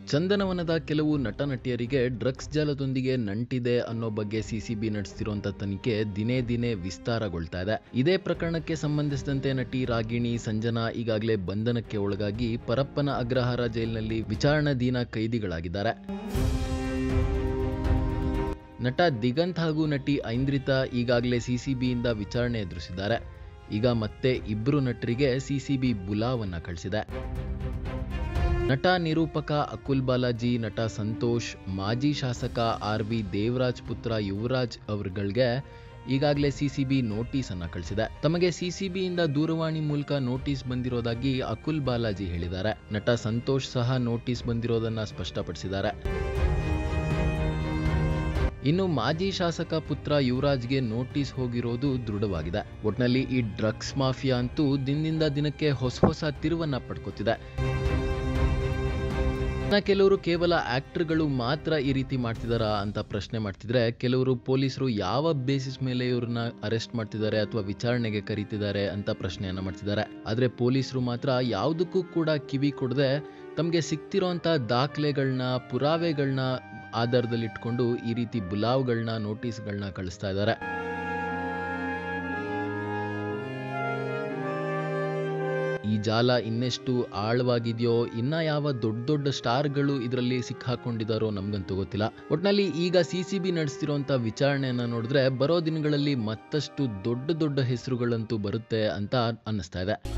ಚಂದನವನದ ಕೆಲವು ನಟ ನಟಿಯರಿಗೆ ಡ್ರಗ್ಸ್ ಜಾಲದೊಂದಿಗೆ ನಂಟಿದೆ ಅನ್ನೋ ಬಗ್ಗೆ ಸಿಸಿಬಿ ನಡೆಸ್ತಿರುವಂತ ತನಿಖೆ ದಿನೇ ದಿನೇ ವಿಸ್ತಾರಗೊಳ್ತಾ ಇದೆ ಇದೇ ಪ್ರಕರಣಕ್ಕೆ ಸಂಬಂಧಿಸಿದಂತೆ ನಟಿ ರಾಗಿಣಿ ಸಂಜನಾ ಈಗಾಗಲೇ ಬಂಧನಕ್ಕೆ ಒಳಗಾಗಿ ಪರಪ್ಪನ ಅಗ್ರಹಾರ ಜೈಲಿನಲ್ಲಿ ವಿಚಾರಣಾಧೀನ ಕೈದಿಗಳಾಗಿದ್ದಾರೆ ನಟ ದಿಗಂತ್ ಹಾಗೂ ನಟಿ ಐಂದ್ರಿತಾ ಈಗಾಗಲೇ ಸಿಸಿಬಿಯಿಂದ ವಿಚಾರಣೆ ಎದುರಿಸಿದ್ದಾರೆ ಈಗ ಮತ್ತೆ ಇಬ್ಬರು ನಟರಿಗೆ ಸಿಸಿಬಿ ಬುಲಾವನ್ನ ಕಳಿಸಿದೆ ನಟ ನಿರೂಪಕ ಅಕುಲ್ ಬಾಲಾಜಿ ನಟ ಸಂತೋಷ್ ಮಾಜಿ ಶಾಸಕ ಆರ್ ವಿ ದೇವರಾಜ್ ಪುತ್ರ ಯುವರಾಜ್ ಅವರುಗಳಿಗೆ ಈಗಾಗಲೇ ಸಿಸಿಬಿ ನೋಟಿಸ್ ಅನ್ನ ಕಳಿಸಿದೆ ತಮಗೆ ಸಿಸಿಬಿಯಿಂದ ದೂರವಾಣಿ ಮೂಲಕ ನೋಟಿಸ್ ಬಂದಿರೋದಾಗಿ ಅಕುಲ್ ಬಾಲಾಜಿ ಹೇಳಿದ್ದಾರೆ ನಟ ಸಂತೋಷ್ ಸಹ ನೋಟಿಸ್ ಬಂದಿರೋದನ್ನ ಸ್ಪಷ್ಟಪಡಿಸಿದ್ದಾರೆ ಇನ್ನು ಮಾಜಿ ಶಾಸಕ ಪುತ್ರ ಯುವರಾಜ್ಗೆ ನೋಟಿಸ್ ಹೋಗಿರೋದು ದೃಢವಾಗಿದೆ ಒಟ್ನಲ್ಲಿ ಈ ಡ್ರಗ್ಸ್ ಮಾಫಿಯಾ ಅಂತೂ ದಿನದಿಂದ ದಿನಕ್ಕೆ ಹೊಸ ಹೊಸ ತಿರುವನ್ನ ಪಡ್ಕೋತಿದೆ ಇನ್ನ ಕೆಲವರು ಕೇವಲ ಆಕ್ಟರ್ಗಳು ಮಾತ್ರ ಈ ರೀತಿ ಮಾಡ್ತಿದಾರಾ ಅಂತ ಪ್ರಶ್ನೆ ಮಾಡ್ತಿದ್ರೆ ಕೆಲವರು ಪೊಲೀಸರು ಯಾವ ಬೇಸಿಸ್ ಮೇಲೆ ಇವ್ರನ್ನ ಅರೆಸ್ಟ್ ಮಾಡ್ತಿದ್ದಾರೆ ಅಥವಾ ವಿಚಾರಣೆಗೆ ಕರೀತಿದ್ದಾರೆ ಅಂತ ಪ್ರಶ್ನೆಯನ್ನ ಮಾಡ್ತಿದ್ದಾರೆ ಆದ್ರೆ ಪೊಲೀಸರು ಮಾತ್ರ ಯಾವುದಕ್ಕೂ ಕೂಡ ಕಿವಿ ಕೊಡದೆ ತಮಗೆ ಸಿಕ್ತಿರೋಂಥ ದಾಖಲೆಗಳನ್ನ ಪುರಾವೆಗಳನ್ನ ಆಧಾರದಲ್ಲಿ ಇಟ್ಕೊಂಡು ಈ ರೀತಿ ಬುಲಾವ್ಗಳನ್ನ ನೋಟಿಸ್ಗಳನ್ನ ಕಳಿಸ್ತಾ ಇದ್ದಾರೆ ಈ ಜಾಲ ಇನ್ನೆಷ್ಟು ಆಳವಾಗಿದೆಯೋ ಇನ್ನ ಯಾವ ದೊಡ್ಡ ದೊಡ್ಡ ಸ್ಟಾರ್ಗಳು ಇದರಲ್ಲಿ ಸಿಕ್ಕಾಕೊಂಡಿದಾರೋ ನಮ್ಗಂತೂ ಗೊತ್ತಿಲ್ಲ ಒಟ್ನಲ್ಲಿ ಈಗ ಸಿ ಸಿ ಬಿ ನಡೆಸ್ತಿರೋಂಥ ವಿಚಾರಣೆಯನ್ನ ನೋಡಿದ್ರೆ ಬರೋ ದಿನಗಳಲ್ಲಿ ಮತ್ತಷ್ಟು ದೊಡ್ಡ ದೊಡ್ಡ ಹೆಸರುಗಳಂತೂ ಬರುತ್ತೆ ಅಂತ ಅನ್ನಿಸ್ತಾ ಇದೆ